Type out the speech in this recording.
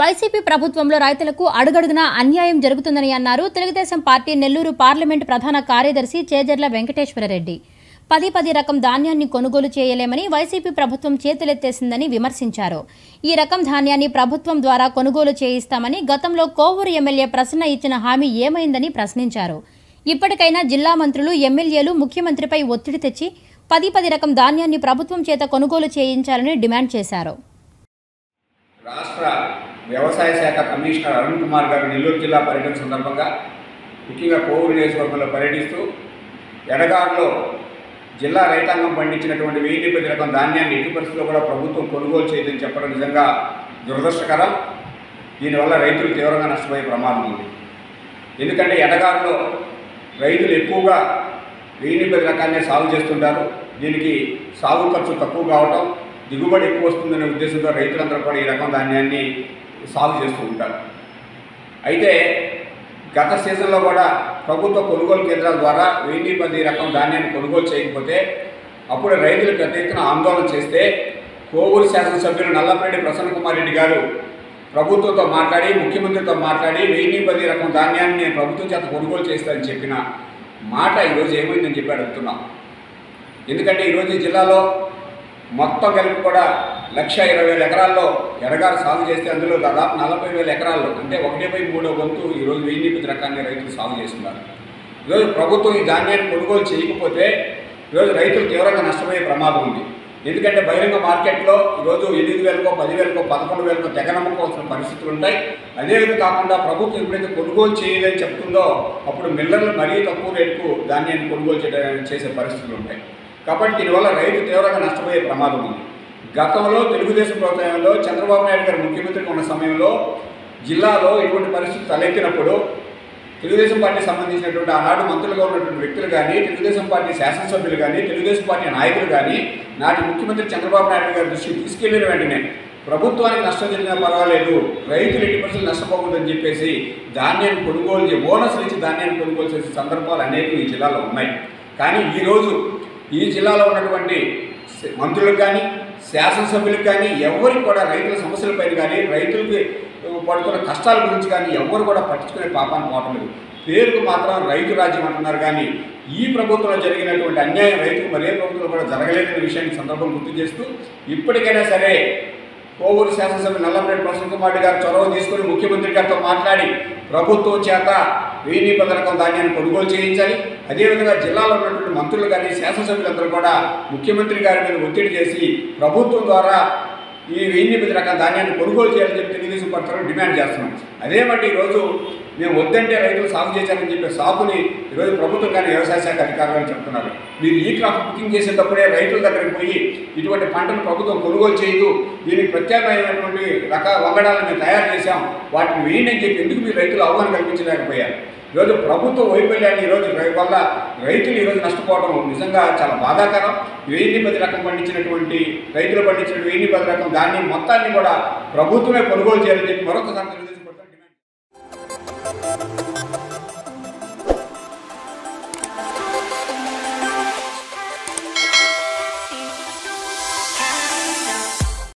YCP ప్రభుత్వంలో రైతులకు అడుగడుగునా అన్యాయం జరుగుతుందని అన్నారు తెలుగుదేశం పార్టీ నెల్లూరు పార్లమెంటు ప్రధాన కార్యదర్శి చేజర్ల వెంకటేశ్వరరెడ్డి పది పది రకం ధాన్యాన్ని కొనుగోలు చేయలేమని వైసీపీ ప్రభుత్వం చేతులెత్తేసిందని విమర్శించారు ఈ రకం ధాన్యాన్ని ప్రభుత్వం ద్వారా కొనుగోలు చేయిస్తామని గతంలో కోవూరు ఎమ్మెల్యే ప్రసన్న ఇచ్చిన హామీ ఏమైందని ప్రశ్నించారు ఇప్పటికైనా జిల్లా మంత్రులు ఎమ్మెల్యేలు ముఖ్యమంత్రిపై ఒత్తిడి తెచ్చి పది పది రకం ధాన్యాన్ని ప్రభుత్వం చేత కొనుగోలు చేయించాలని డిమాండ్ చేశారు రాష్ట్ర వ్యవసాయ శాఖ కమిషనర్ అరుణ్ కుమార్ గారు నెల్లూరు జిల్లా పర్యటన సందర్భంగా ముఖ్యంగా కోవూరు నియోజకవర్గంలో పర్యటిస్తూ ఎడగారులో జిల్లా రైతాంగం పండించినటువంటి వెయ్యి పది రకం ధాన్యాన్ని ఎట్టి పరిస్థితుల్లో కూడా ప్రభుత్వం కొనుగోలు చేయదని చెప్పడం నిజంగా దురదృష్టకరం దీనివల్ల రైతులు తీవ్రంగా నష్టపోయే ప్రమాదం ఉంది ఎందుకంటే ఎడగారులో రైతులు ఎక్కువగా వెయ్యి పది రకాన్నే సాగు చేస్తుంటారు దీనికి సాగు ఖర్చు తక్కువ కావటం దిగుబడి ఎక్కువ వస్తుందనే ఉద్దేశంతో రైతులందరూ కూడా ఈ రకం ధాన్యాన్ని సాగు చేస్తూ ఉంటారు అయితే గత సీజన్లో కూడా ప్రభుత్వ కొనుగోలు కేంద్రాల ద్వారా వెయ్యి పది రకం ధాన్యాన్ని కొనుగోలు చేయకపోతే అప్పుడు రైతులు పెద్ద ఎత్తున ఆందోళన చేస్తే కోవూరు శాసనసభ్యులు నల్లపరెడ్డి ప్రసన్న కుమార్ రెడ్డి గారు ప్రభుత్వంతో మాట్లాడి ముఖ్యమంత్రితో మాట్లాడి వెయ్యి పది రకం ధాన్యాన్ని నేను ప్రభుత్వం చేత కొనుగోలు చేస్తానని చెప్పిన మాట ఈరోజు ఏమైందని చెప్పి అడుగుతున్నాం ఎందుకంటే ఈరోజు ఈ జిల్లాలో మొత్తం కలిపి కూడా లక్ష ఇరవై వేల ఎకరాల్లో ఎడగారు సాగు చేస్తే అందులో దాదాపు నలభై వేల ఎకరాల్లో అంటే ఒకటి బై మూడో వంతు ఈరోజు వెయ్యి పది రకాన్ని రైతులు సాగు చేస్తున్నారు ఈరోజు ప్రభుత్వం ఈ ధాన్యాన్ని కొనుగోలు చేయకపోతే ఈరోజు రైతులు తీవ్రంగా నష్టపోయే ప్రమాదం ఉంది ఎందుకంటే బహిరంగ మార్కెట్లో ఈరోజు ఎనిమిది వేలకో పదివేలకో పదకొండు వేలకో తెగ నమ్ముకోవాల్సిన పరిస్థితులు ఉంటాయి అదేవిధంగా కాకుండా ప్రభుత్వం ఎప్పుడైతే కొనుగోలు చేయదని చెప్తుందో అప్పుడు మిల్లర్లు మరీ తక్కువ రేటుకు ధాన్యాన్ని కొనుగోలు చేయడానికి చేసే పరిస్థితులు ఉంటాయి కాబట్టి దీనివల్ల రైతు తీవ్రంగా నష్టపోయే ప్రమాదం ఉంది గతంలో తెలుగుదేశం ప్రభుత్వంలో చంద్రబాబు నాయుడు గారు ముఖ్యమంత్రిగా ఉన్న సమయంలో జిల్లాలో ఇటువంటి పరిస్థితి తలెత్తినప్పుడు తెలుగుదేశం పార్టీ సంబంధించినటువంటి ఆనాడు మంత్రులుగా ఉన్నటువంటి వ్యక్తులు కానీ తెలుగుదేశం పార్టీ శాసనసభ్యులు కానీ తెలుగుదేశం పార్టీ నాయకులు కానీ నాటి ముఖ్యమంత్రి చంద్రబాబు నాయుడు గారి దృష్టికి తీసుకెళ్లిన వెంటనే ప్రభుత్వానికి నష్టం జరిగినా పర్వాలేదు రైతులు ఎట్టి పరిస్థితులు నష్టపోకూడదని చెప్పేసి ధాన్యాన్ని కొనుగోలు చే బోనస్లు ఇచ్చి ధాన్యాన్ని కొనుగోలు చేసే సందర్భాలు అనేవి ఈ జిల్లాలో ఉన్నాయి కానీ ఈరోజు ఈ జిల్లాలో ఉన్నటువంటి స- మంత్రులకు కానీ శాసనసభ్యులకు కానీ ఎవరికి కూడా రైతుల సమస్యలపైన కానీ రైతులకి పడుతున్న కష్టాల గురించి కానీ ఎవరు కూడా పట్టించుకునే పాపాన్ని పోవటం లేదు పేరుకు మాత్రం రైతు రాజ్యం అంటున్నారు కానీ ఈ ప్రభుత్వంలో జరిగినటువంటి అన్యాయం రైతుకు మరే ప్రభుత్వంలో కూడా జరగలేదనే విషయాన్ని ఈ సందర్భం గుర్తు చేస్తూ ఇప్పటికైనా సరే కోవూరు శాసనసభ నల్లపరెడ్డి ప్రసన్న కుమార్ రెడ్డి గారు చొరవ తీసుకుని ముఖ్యమంత్రి గారితో మాట్లాడి ప్రభుత్వం చేత వెయ్యి పది రకం ధాన్యాన్ని కొనుగోలు చేయించాలి అదేవిధంగా జిల్లాలో ఉన్నటువంటి మంత్రులు కానీ శాసనసభ్యులందరూ కూడా ముఖ్యమంత్రి గారి మీద ఒత్తిడి చేసి ప్రభుత్వం ద్వారా ఈ వెయ్యి పది రకాల ధాన్యాన్ని కొనుగోలు చేయాలని చెప్పి తెలుగుదేశం పార్టీ డిమాండ్ చేస్తున్నాం అదేమంటే ఈరోజు మేము వద్దంటే రైతులు సాగు చేశారని చెప్పే సాకుని ఈరోజు ప్రభుత్వం కానీ వ్యవసాయ శాఖ అధికారులు అని చెప్తున్నారు మీరు ఈ క్రాప్ బుకింగ్ చేసేటప్పుడే రైతుల దగ్గరికి పోయి ఇటువంటి పంటను ప్రభుత్వం కొనుగోలు చేయదు దీనికి ప్రత్యేకమైనటువంటి రకాల వంగడాలను మేము తయారు చేశాం వాటిని వేయండి అని చెప్పి ఎందుకు మీరు రైతులు అవగాహన కల్పించలేకపోయారు ఈరోజు ప్రభుత్వ వైఫల్యాన్ని ఈరోజు రై- వల్ల రైతులు ఈరోజు నష్టపోవడం నిజంగా చాలా బాధాకరం వెయ్యి పది రకం పండించినటువంటి రైతులు పండించిన వెయ్యి పది రకం ధాన్యం మొత్తాన్ని కూడా ప్రభుత్వమే కొనుగోలు చేయాలని చెప్పి మరొకసారి తెలుగుదేశం ప్రభుత్వం డిమాండ్